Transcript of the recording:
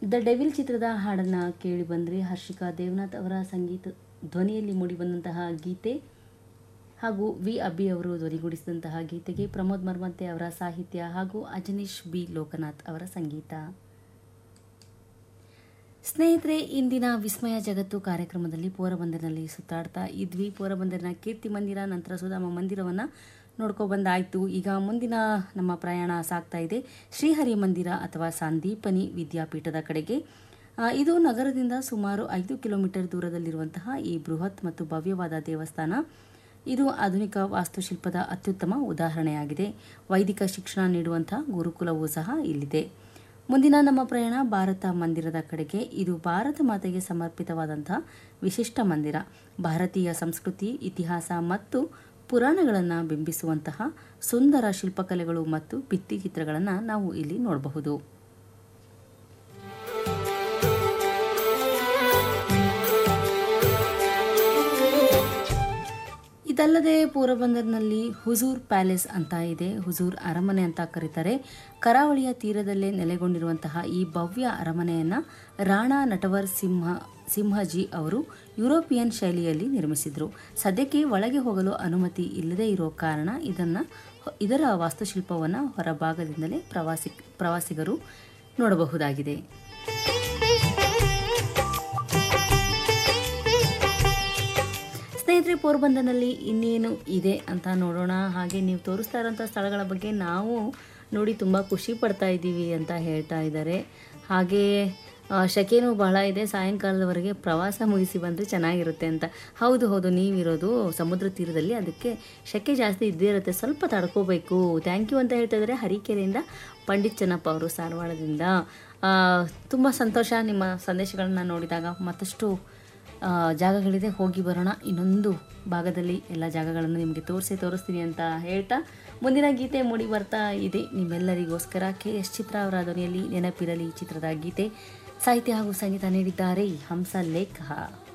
the devil ಚಿತ್ರದ ಹಾಡನ್ನು ಕೇಳಿ ಬಂದರೆ ಹರ್ಷಿಕಾ ದೇವನಾಥ್ ಅವರ ಸಂಗೀತ ಧ್ವನಿಯಲ್ಲಿ ಮೂಡಿಬಂದಂತಹ ಗೀತೆ ಹಾಗೂ ವಿ ಅಬ್ಬಿ ಅವರು ಧ್ವನಿಗೂಡಿಸಿದಂತಹ ಗೀತೆಗೆ ಪ್ರಮೋದ್ ಮರ್ಮಂತೆ ಅವರ ಸಾಹಿತ್ಯ ಹಾಗೂ ಅಜನೀಶ್ ಬಿ ಲೋಕನಾಥ್ ಅವರ ಸಂಗೀತ ಸ್ನೇಹಿತರೆ ಇಂದಿನ ವಿಸ್ಮಯ ಜಗತ್ತು ಕಾರ್ಯಕ್ರಮದಲ್ಲಿ ಪೋರಬಂದರಿನಲ್ಲಿ ಸುತ್ತಾಡ್ತಾ ಇದ್ವಿ ಪೋರಬಂದರಿನ ಕೀರ್ತಿ ಮಂದಿರ ನಂತರ ಸುಧಾಮ ಮಂದಿರವನ್ನು ನೋಡ್ಕೊಬಂದಾಯಿತು ಈಗ ಮುಂದಿನ ನಮ್ಮ ಪ್ರಯಾಣ ಸಾಗ್ತಾ ಇದೆ ಶ್ರೀಹರಿ ಮಂದಿರ ಅಥವಾ ಸಂದೀಪನಿ ವಿದ್ಯಾಪೀಠದ ಕಡೆಗೆ ಆ, ಇದು ನಗರದಿಂದ ಸುಮಾರು ಐದು ಕಿಲೋಮೀಟರ್ ದೂರದಲ್ಲಿರುವಂತಹ ಈ ಬೃಹತ್ ಮತ್ತು ಭವ್ಯವಾದ ದೇವಸ್ಥಾನ ಇದು ಆಧುನಿಕ ವಾಸ್ತುಶಿಲ್ಪದ ಅತ್ಯುತ್ತಮ ಉದಾಹರಣೆಯಾಗಿದೆ ವೈದಿಕ ಶಿಕ್ಷಣ ನೀಡುವಂತಹ ಗುರುಕುಲವೂ ಸಹ ಇಲ್ಲಿದೆ ಮುಂದಿನ ನಮ್ಮ ಪ್ರಯಾಣ ಭಾರತ ಮಂದಿರದ ಕಡೆಗೆ ಇದು ಭಾರತ ಮಾತೆಗೆ ಸಮರ್ಪಿತವಾದಂತಹ ವಿಶಿಷ್ಟ ಮಂದಿರ ಭಾರತೀಯ ಸಂಸ್ಕೃತಿ ಇತಿಹಾಸ ಮತ್ತು ಪುರಾಣಗಳನ್ನು ಬಿಂಬಿಸುವಂತಹ ಸುಂದರ ಶಿಲ್ಪಕಲೆಗಳು ಮತ್ತು ಭಿತ್ತಿಚಿತ್ರಗಳನ್ನು ನಾವು ಇಲ್ಲಿ ನೋಡಬಹುದು ಇದಲ್ಲದೆ ಪೂರ್ವಬಂದರ್ನಲ್ಲಿ ಹುಜೂರ್ ಪ್ಯಾಲೇಸ್ ಅಂತ ಇದೆ ಹುಜೂರ್ ಅರಮನೆ ಅಂತ ಕರೀತಾರೆ ಕರಾವಳಿಯ ತೀರದಲ್ಲೇ ನೆಲೆಗೊಂಡಿರುವಂತಹ ಈ ಭವ್ಯ ಅರಮನೆಯನ್ನು ರಾಣಾ ನಟವರ್ ಸಿಂಹ ಸಿಂಹಜಿ ಅವರು ಯುರೋಪಿಯನ್ ಶೈಲಿಯಲ್ಲಿ ನಿರ್ಮಿಸಿದರು ಸದ್ಯಕ್ಕೆ ಒಳಗೆ ಹೋಗಲು ಅನುಮತಿ ಇಲ್ಲದೇ ಇರೋ ಕಾರಣ ಇದನ್ನು ಇದರ ವಾಸ್ತುಶಿಲ್ಪವನ್ನು ಹೊರಭಾಗದಿಂದಲೇ ಪ್ರವಾಸಿ ಪ್ರವಾಸಿಗರು ನೋಡಬಹುದಾಗಿದೆ ಸ್ನೇಹಿತರೆ ಪೋರ್ಬಂದರ್ನಲ್ಲಿ ಇನ್ನೇನು ಇದೆ ಅಂತ ನೋಡೋಣ ಹಾಗೆ ನೀವು ತೋರಿಸ್ತಾ ಇರೋಂಥ ಸ್ಥಳಗಳ ಬಗ್ಗೆ ನಾವು ನೋಡಿ ತುಂಬ ಖುಷಿ ಪಡ್ತಾ ಇದ್ದೀವಿ ಅಂತ ಹೇಳ್ತಾ ಇದ್ದಾರೆ ಹಾಗೆ ಆ, ಶೆಕೆನೂ ಬಹಳ ಇದೆ ಸಾಯಂಕಾಲದವರೆಗೆ ಪ್ರವಾಸ ಮುಗಿಸಿ ಬಂದರೆ ಚೆನ್ನಾಗಿರುತ್ತೆ ಅಂತ ಹೌದು ಹೌದು ನೀವಿರೋದು ಸಮುದ್ರ ತೀರದಲ್ಲಿ ಅದಕ್ಕೆ ಶೆಕೆ ಜಾಸ್ತಿ ಇದ್ದೇ ಇರುತ್ತೆ ಸ್ವಲ್ಪ ತಡ್ಕೋಬೇಕು ಥ್ಯಾಂಕ್ ಯು ಅಂತ ಹೇಳ್ತಾ ಇದ್ದಾರೆ ಹರಿಕೆರೆಯಿಂದ ಪಂಡಿತ್ ಚೆನ್ನಪ್ಪ ಅವರು ಸಾರವಾಡದಿಂದ ತುಂಬ ಸಂತೋಷ ನಿಮ್ಮ ಸಂದೇಶಗಳನ್ನ ನೋಡಿದಾಗ ಮತ್ತಷ್ಟು ಆ, ಜಾಗಗಳಿದೆ ಹೋಗಿ ಬರೋಣ ಇನ್ನೊಂದು ಭಾಗದಲ್ಲಿ ಎಲ್ಲ ಜಾಗಗಳನ್ನು ನಿಮಗೆ ತೋರಿಸಿ ತೋರಿಸ್ತೀನಿ ಅಂತ ಹೇಳ್ತಾ ಮುಂದಿನ ಗೀತೆ ಮೂಡಿ ಬರ್ತಾ ಇದೆ ನಿಮ್ಮೆಲ್ಲರಿಗೋಸ್ಕರ ಕೆ ಎಸ್ ಚಿತ್ರ ಅವರ ಧ್ವನಿಯಲ್ಲಿ ನೆನಪಿರಲಿ ಚಿತ್ರದ ಗೀತೆ ಸಾಹಿತ್ಯ ಹಾಗೂ ಸಂಗೀತ ನೀಡಿದ್ದಾರೆ ಹಂಸ ಲೇಖ